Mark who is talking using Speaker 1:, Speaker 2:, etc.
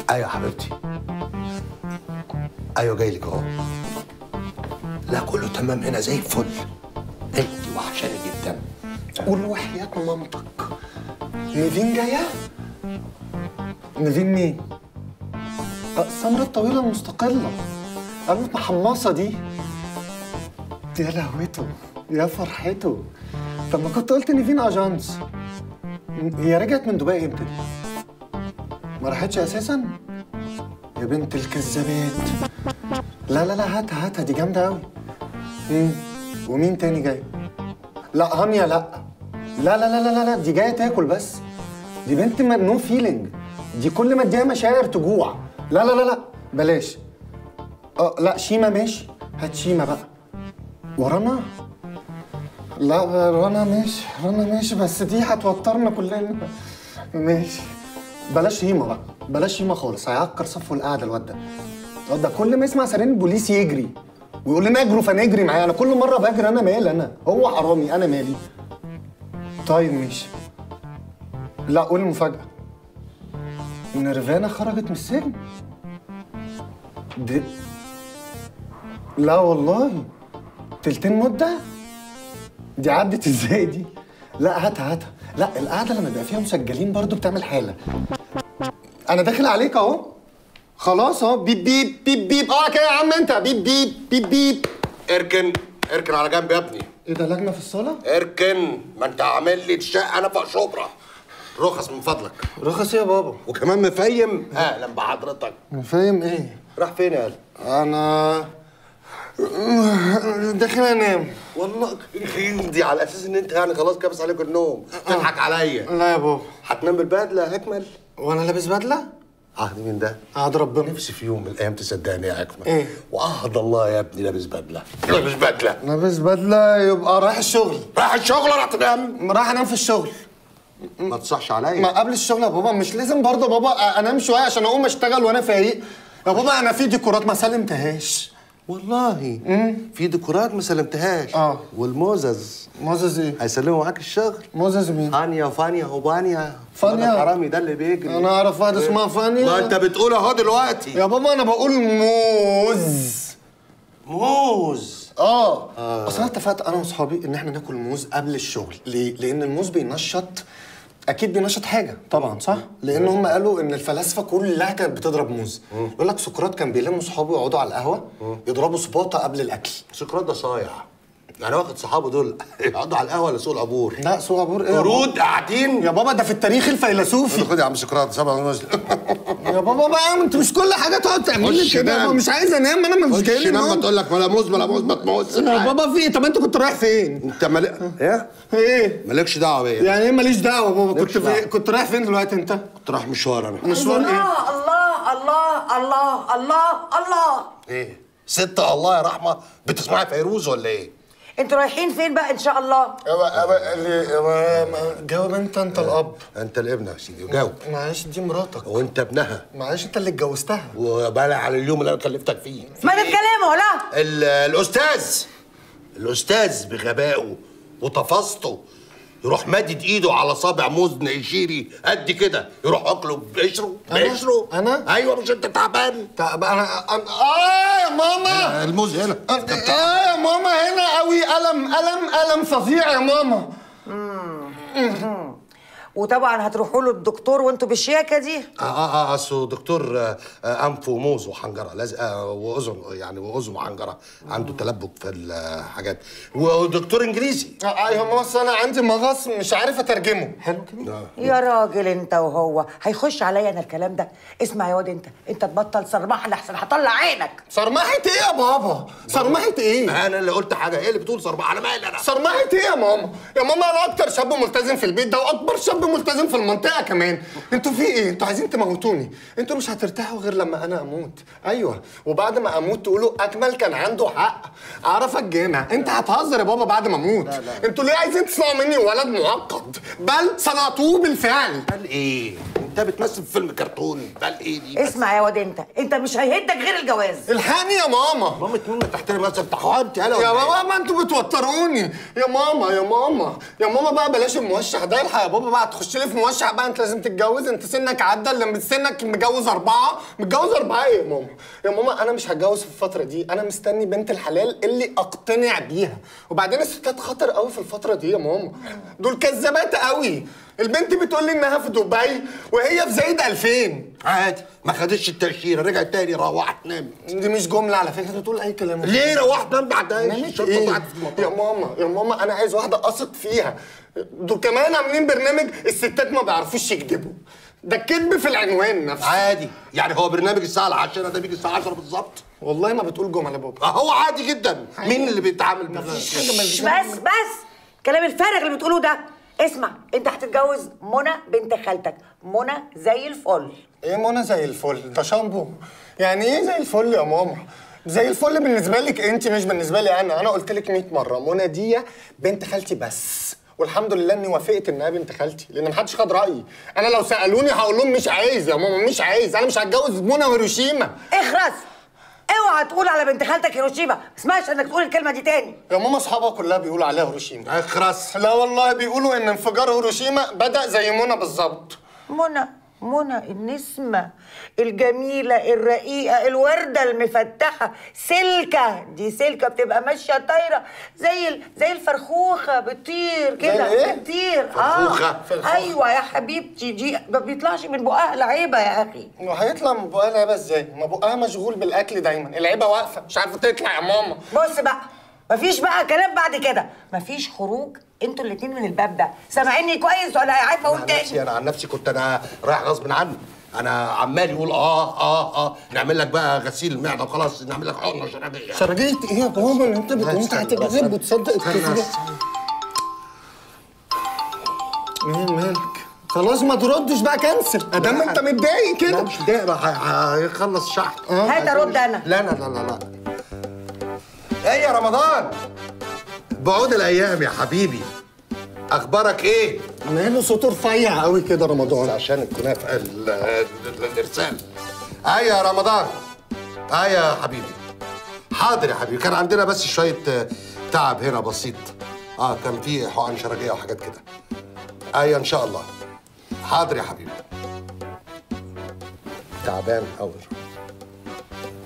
Speaker 1: ايوه يا حبيبتي ايوه جاي لك اهو لا كله تمام هنا زي الفل انت وحشاني جدا
Speaker 2: قول وحياة مامتك نيفين جاية؟ نيفين مين؟ أه، السمرة الطويلة المستقلة قامت محمصة دي يا لهوته يا فرحته طب ما كنت قلت نيفين اجانس هي رجعت من دبي امتى دي؟ ما راحتش اساسا؟ يا بنت الكذابات لا لا لا هاتها هاتها دي جامدة أوي مم. ومين تاني جاي؟ لا هانيا لا لا لا لا لا لا دي جايه تاكل بس دي بنت نو فيلينج دي كل ما اديها مشاعر تجوع لا لا لا لا بلاش اه لا شيما ماشي هات شيما بقى ورنا لا رنا ماشي رنا ماشي بس دي هتوترنا كلنا ماشي بلاش هيما بقى بلاش هيما خالص هيعكر صفو القعده الواد ده الواد ده كل ما يسمع سيرين البوليس يجري ويقول لنا اجروا فنجري معاه انا كل مره بجري انا مالي انا هو حرامي انا مالي طيب ماشي لا قول المفاجأة نيرفانا خرجت من السجن دي لا والله تلتين مدة دي عدت ازاي دي لا هاتها هاتها لا القعدة لما بيبقى فيها مسجلين برضو بتعمل حالة انا داخل عليك اهو خلاص اهو بيب بيب بيب بيب اه كده يا عم انت بيب بيب بيب بيب
Speaker 1: اركن اركن على جنب يا ابني
Speaker 2: ايه ده لجنة في الصالة؟
Speaker 1: اركن ما انت عامل لي الشقه انا فوق شبرا رخص من فضلك
Speaker 2: رخص إيه يا بابا
Speaker 1: وكمان مفيم اهلا بحضرتك
Speaker 2: فاهم ايه؟
Speaker 1: راح فين يا قلب
Speaker 2: انا داخل انام
Speaker 1: والله دي على اساس ان انت يعني خلاص كابس عليك النوم تضحك عليا
Speaker 2: لا يا بابا
Speaker 1: هتنام بالبدله اكمل
Speaker 2: وانا لابس بدله
Speaker 1: عهد مين ده
Speaker 2: عاد ربنا
Speaker 1: نفسي في يوم من الايام تصدقني يا اكمل
Speaker 2: إيه؟
Speaker 1: وعهد الله يا ابني لابس بدله لابس بدله
Speaker 2: لابس بدله يبقى رايح الشغل
Speaker 1: راح الشغل راح تنام
Speaker 2: رايح انام في الشغل
Speaker 1: ما تصحش عليا
Speaker 2: ما قبل الشغل يا بابا مش لازم برضه بابا انام شويه عشان اقوم اشتغل وانا فايق يا بابا انا في ديكورات ما سلمتهاش
Speaker 1: والله في ديكورات ما سلمتهاش
Speaker 2: آه.
Speaker 1: والموزز
Speaker 2: موزز ايه
Speaker 1: هيسلموا معاك الشغل
Speaker 2: موزز مين
Speaker 1: هانيا وفانيا وبانيا
Speaker 2: فانيا؟
Speaker 1: الواد الحرامي ده اللي بيجري
Speaker 2: انا اعرف واحده اسمها فانيا
Speaker 1: ما انت بتقول اهو دلوقتي
Speaker 2: يا بابا انا بقول موز
Speaker 1: موز
Speaker 2: اه اصل انا اتفقت انا واصحابي ان احنا ناكل موز قبل الشغل ليه لان الموز بينشط اكيد بينشط حاجه طبعا صح لان هم قالوا ان الفلاسفه كلها كانت بتضرب موز يقول لك سقراط كان بيلم صحابه يقعدوا على القهوه يضربوا سباطه قبل الاكل
Speaker 1: سقراط ده صايع يعني واخد صحابه دول يقعدوا على القهوه ولا سوق العبور
Speaker 2: لا سوق عبور ايه يا بابا؟
Speaker 1: قرود قاعدين
Speaker 2: يا بابا ده في التاريخ الفيلسوفي
Speaker 1: خد يا عم سقراط سبع ونص
Speaker 2: يا بابا بقى انت مش كل حاجه تقعد تعمل لي
Speaker 1: خش
Speaker 2: كده
Speaker 1: نام.
Speaker 2: أنا مش عايز انام انا مش جاي لي
Speaker 1: لما
Speaker 2: نوم.
Speaker 1: تقول لك ولا موز ولا موز ما تموز
Speaker 2: يا بابا في إيه؟ طب انت كنت رايح فين؟
Speaker 1: انت مالك ايه
Speaker 2: ايه؟
Speaker 1: مالكش دعوه بيا
Speaker 2: يعني ايه ماليش دعوه بابا كنت
Speaker 1: مالكش دعوة.
Speaker 2: في كنت رايح فين دلوقتي انت؟
Speaker 1: كنت رايح مشوار انا
Speaker 2: مشوار ايه؟
Speaker 3: الله الله الله الله الله الله
Speaker 1: ايه ست الله يا رحمه بتسمعي فيروز ولا ايه
Speaker 3: انتوا رايحين فين بقى ان شاء الله
Speaker 2: أبا أبا اللي أبا جاوب انت انت الاب
Speaker 1: انت الابن يا سيدي وجاوب
Speaker 2: معلش دي مراتك
Speaker 1: وانت ابنها
Speaker 2: معلش انت اللي اتجوزتها
Speaker 1: وبالع على اليوم اللي انا كلفتك فيه
Speaker 3: ما تتكلموا لا
Speaker 1: ال- الاستاذ الاستاذ بغبائه وتفاصته يروح مادد ايده على صابع موز نيجيري قد كده يروح اكله بقشره
Speaker 2: أنا؟
Speaker 1: بقشره
Speaker 2: أنا؟
Speaker 1: ايوه مش انت تعبان
Speaker 2: طب انا أنا- اه يا ماما
Speaker 1: الموز هنا
Speaker 2: اه يا ماما هنا قوي الم الم الم فظيع يا ماما
Speaker 3: وطبعا هتروحوا له الدكتور وانتوا بالشياكه دي
Speaker 1: اه اه اه اصله دكتور آه، آه، انف وموز وحنجره لازق آه، واذن يعني واذن وحنجره عنده تلبك في الحاجات ودكتور انجليزي
Speaker 2: آه، آه يا ماما أصل انا عندي مغص مش عارف اترجمه حلو كده
Speaker 3: يا راجل انت وهو هيخش عليا انا الكلام ده اسمع يا واد انت انت تبطل صرمحه لحسن هطلع عينك
Speaker 2: صرمحة ايه يا بابا؟ صرمحة ايه؟
Speaker 1: انا اللي قلت حاجه هي اللي بتقول صربعه انا مالي انا
Speaker 2: صرمحة ايه يا ماما؟ يا ماما انا اكتر شاب ملتزم في البيت ده واكبر شاب ملتزم في المنطقة كمان، انتوا في ايه؟ انتوا عايزين تموتوني، انتوا مش هترتاحوا غير لما انا اموت، ايوه، وبعد ما اموت تقولوا اكمل كان عنده حق، اعرف الجامع، انت هتهزر يا بابا بعد ما اموت، انتوا ليه عايزين تصنعوا مني ولد معقد؟ بل صنعتوه بالفعل.
Speaker 1: قال ايه انت بتمثل في فيلم كرتون قال ايه دي بس؟
Speaker 3: اسمع يا واد انت انت مش هيهدك غير الجواز
Speaker 2: الحقني يا ماما
Speaker 1: ماما مين ما تحترم نفسك انت حوامتي انا
Speaker 2: يا
Speaker 1: ولا إيه؟
Speaker 2: بابا ما انتوا بتوتروني يا ماما يا ماما يا ماما بقى بلاش الموشح ده الحق يا بابا بقى هتخش لي في موشح بقى انت لازم تتجوز انت سنك عدى اللي سنك متجوز اربعه متجوز اربعه ايه يا ماما يا ماما انا مش هتجوز في الفتره دي انا مستني بنت الحلال اللي اقتنع بيها وبعدين الستات خطر قوي في الفتره دي يا ماما دول كذابات قوي البنت بتقول لي انها في دبي وهي في زايد 2000
Speaker 1: عادي ما خدتش التاشيره رجعت تاني روحت نامت
Speaker 2: دي مش جمله على فكره انت بتقول اي كلام
Speaker 1: ليه روحت نام بعدها
Speaker 2: نامت
Speaker 1: الشرطه
Speaker 2: ايه؟
Speaker 1: بعد في المطار
Speaker 2: يا ماما يا ماما انا عايز واحده اثق فيها دول كمان عاملين برنامج الستات ما بيعرفوش يكذبوا ده الكذب في العنوان نفسه
Speaker 1: عادي يعني هو برنامج الساعه 10 ده بيجي الساعه 10 بالظبط
Speaker 2: والله ما بتقول جمل يا بابا
Speaker 1: هو عادي جدا مين اللي بيتعامل
Speaker 2: مفيش
Speaker 1: بالناس
Speaker 2: حاجه
Speaker 3: بس بس الكلام الفارغ اللي بتقوله ده اسمع انت هتتجوز منى بنت خالتك منى زي الفل
Speaker 2: ايه منى زي الفل ده شامبو يعني ايه زي الفل يا ماما زي الفل بالنسبه لك انت مش بالنسبه لي انا انا قلت لك 100 مره منى دي بنت خالتي بس والحمد لله اني وافقت انها بنت خالتي لان محدش خد رايي انا لو سالوني هقول لهم مش عايز يا ماما مش عايز انا مش هتجوز منى وهيروشيما
Speaker 3: اخرس اوعى تقول على بنت خالتك هيروشيما ما اسمعش انك تقول الكلمه دي تاني
Speaker 2: يا ماما اصحابها كلها بيقولوا عليها هيروشيما
Speaker 1: اخرس
Speaker 2: لا والله بيقولوا ان انفجار هيروشيما بدا زي منى بالظبط
Speaker 3: منى منى النسمة الجميلة الرقيقة الوردة المفتحة سلكة دي سلكة بتبقى ماشية طايرة زي ال... زي الفرخوخة بتطير كده
Speaker 2: الإيه؟
Speaker 3: بتطير
Speaker 1: فرخوخة؟
Speaker 3: اه
Speaker 2: فرخوخة.
Speaker 3: ايوه يا حبيبتي دي ما بيطلعش من بقها لعيبة يا اخي
Speaker 2: وهيطلع من بقها لعبه ازاي؟ ما بقها مشغول بالاكل دايما العيبه واقفه مش عارفه تطلع يا ماما
Speaker 3: بص بقى مفيش بقى كلام بعد كده مفيش خروج انتوا الاتنين من الباب ده سامعيني كويس ولا عارفه اقول
Speaker 1: عن
Speaker 3: تاني
Speaker 1: نفسي انا عن نفسي كنت انا رايح غصب عني انا عمال يقول اه اه اه نعمل لك بقى غسيل المعده وخلاص نعمل لك حقنه شرابيه
Speaker 2: شرجية ايه يا بابا اللي انت بتقول انت
Speaker 1: استنى،
Speaker 2: هتكذب
Speaker 1: استنى.
Speaker 2: وتصدق
Speaker 1: استنى
Speaker 2: الكذب
Speaker 1: بس.
Speaker 2: ايه مالك؟ خلاص ما تردش بقى كنسل ادام انت متضايق
Speaker 1: لا
Speaker 2: كده
Speaker 1: مش ده راح هيخلص شحن
Speaker 3: هات ارد انا
Speaker 1: لا لا لا لا لا ايه يا رمضان بعود الايام يا حبيبي اخبارك ايه
Speaker 2: ماله صوته رفيع قوي كده رمضان
Speaker 1: عشان الكنافه ال- ال- الارسال ايوه يا رمضان ايوه يا حبيبي حاضر يا حبيبي كان عندنا بس شويه آه، تعب هنا بسيط اه كان في حقن شرجيه وحاجات كده ايوه ان شاء الله حاضر يا حبيبي تعبان قوي